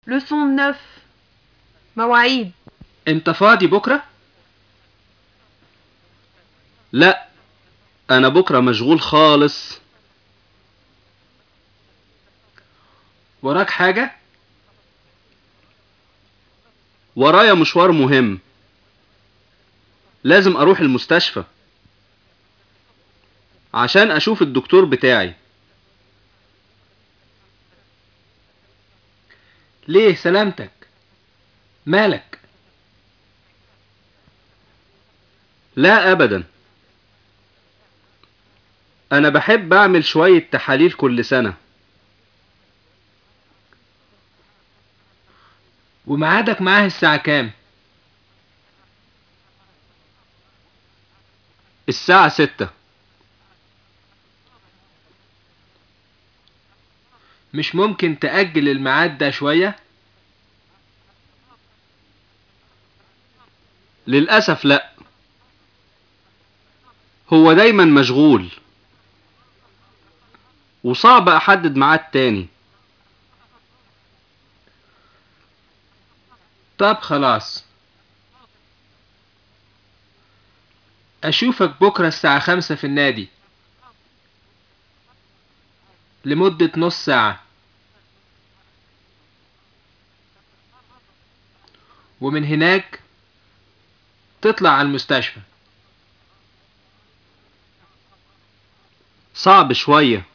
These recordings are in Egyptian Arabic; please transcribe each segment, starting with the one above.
Leçon 9 مواعيد انت فاضي بكرة؟ لا انا بكره مشغول خالص وراك حاجة؟ ورايا مشوار مهم لازم اروح المستشفى عشان اشوف الدكتور بتاعي ليه سلامتك؟ مالك؟ لا ابدا انا بحب اعمل شوية تحاليل كل سنة وميعادك معاه الساعة كام؟ الساعة ستة مش ممكن تأجل الميعاد ده شوية؟ للأسف لا هو دايما مشغول وصعب احدد ميعاد تاني طب خلاص أشوفك بكرة الساعة خمسة في النادي لمدة نص ساعة ومن هناك تطلع على المستشفى صعب شوية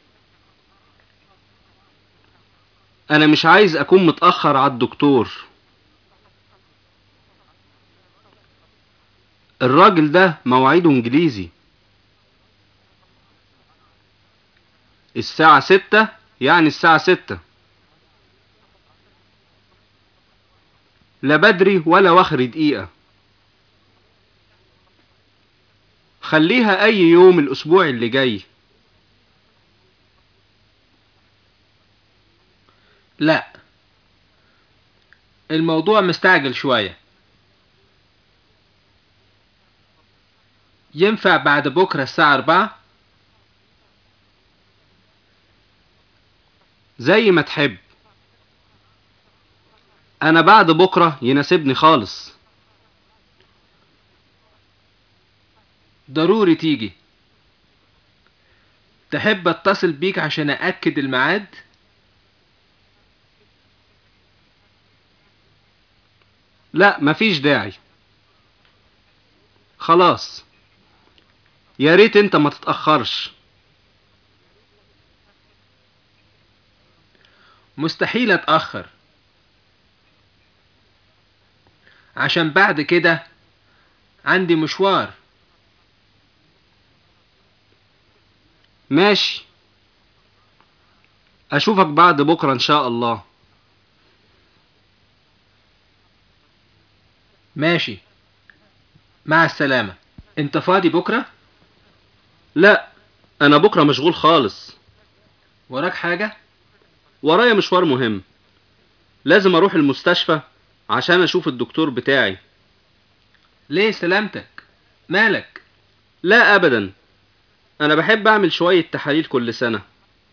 انا مش عايز اكون متأخر على الدكتور الراجل ده مواعيده انجليزي الساعة ستة يعني الساعة ستة لا بدري ولا واخر دقيقة خليها اي يوم الاسبوع اللي جاي لا الموضوع مستعجل شوية ينفع بعد بكرة الساعة أربعة زي ما تحب انا بعد بكرة يناسبني خالص ضروري تيجي تحب اتصل بيك عشان أأكد الميعاد لا مفيش داعي خلاص يا ريت انت ما تتأخرش مستحيل أتأخر عشان بعد كده عندي مشوار ماشي اشوفك بعد بكرة ان شاء الله ماشي مع السلامة انت فاضي بكرة لا انا بكرة مشغول خالص وراك حاجة ورايا مشوار مهم لازم اروح المستشفى عشان اشوف الدكتور بتاعي ليه سلامتك مالك لا ابدا انا بحب اعمل شوية تحاليل كل سنة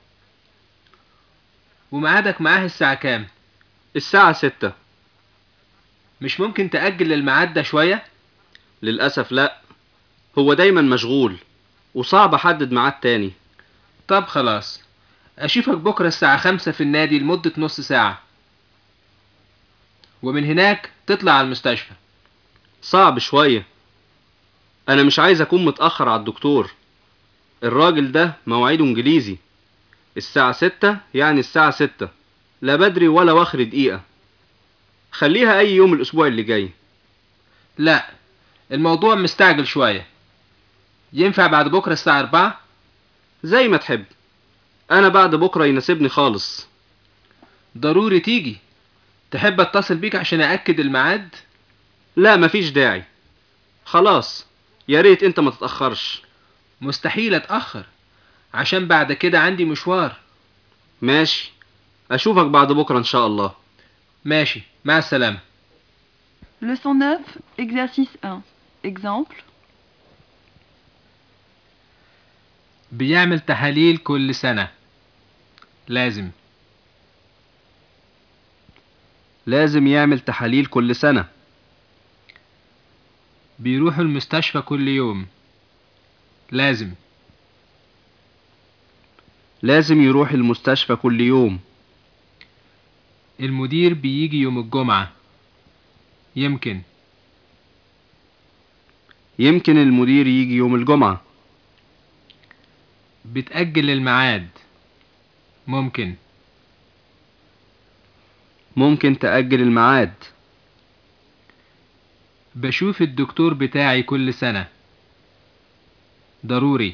وميعادك معاه الساعة كام الساعة ستة مش ممكن تأجل الميعاد ده شوية للأسف لا هو دايما مشغول وصعب احدد ميعاد تاني طب خلاص أشوفك بكرة الساعة خمسة في النادي لمدة نص ساعة ومن هناك تطلع على المستشفى صعب شوية انا مش عايز اكون متأخر على الدكتور الراجل ده مواعيده انجليزي الساعة ستة يعني الساعة ستة لا بدري ولا واخر دقيقة خليها اي يوم الاسبوع اللي جاي لا الموضوع مستعجل شوية ينفع بعد بكرة الساعة أربعة زي ما تحب انا بعد بكرة يناسبني خالص ضروري تيجي تحب اتصل بيك عشان أأكد الميعاد لا مفيش داعي خلاص يا ريت انت ما تتأخرش مستحيل أتأخر عشان بعد كده عندي مشوار ماشي اشوفك بعد بكرة ان شاء الله ماشي مع السلامة Leçon 9 exercice 1 Exemple بيعمل تحاليل كل سنة لازم لازم يعمل تحاليل كل سنة بيروح المستشفى كل يوم لازم لازم يروح المستشفى كل يوم المدير بيجي يوم الجمعة يمكن يمكن المدير يجي يوم الجمعة بتأجل الميعاد ممكن ممكن تأجل الميعاد بشوف الدكتور بتاعي كل سنة ضروري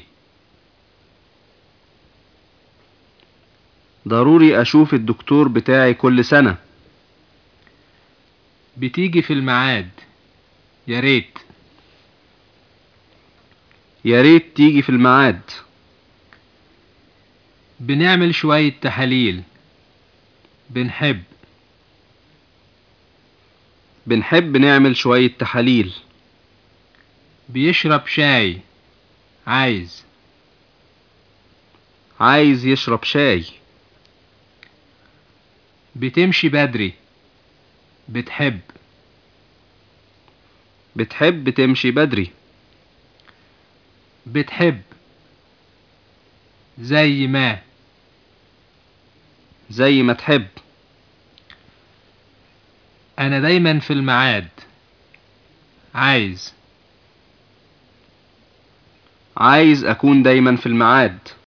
ضروري أشوف الدكتور بتاعي كل سنة بتيجي في الميعاد يا ريت يا ريت تيجي في الميعاد بنعمل شوية تحاليل بنحب بنحب نعمل شوية تحاليل بيشرب شاي عايز عايز يشرب شاي بتمشي بدري بتحب بتحب تمشي بدري بتحب زي ما زي ما تحب أنا دايما في الميعاد عايز عايز أكون دايما في الميعاد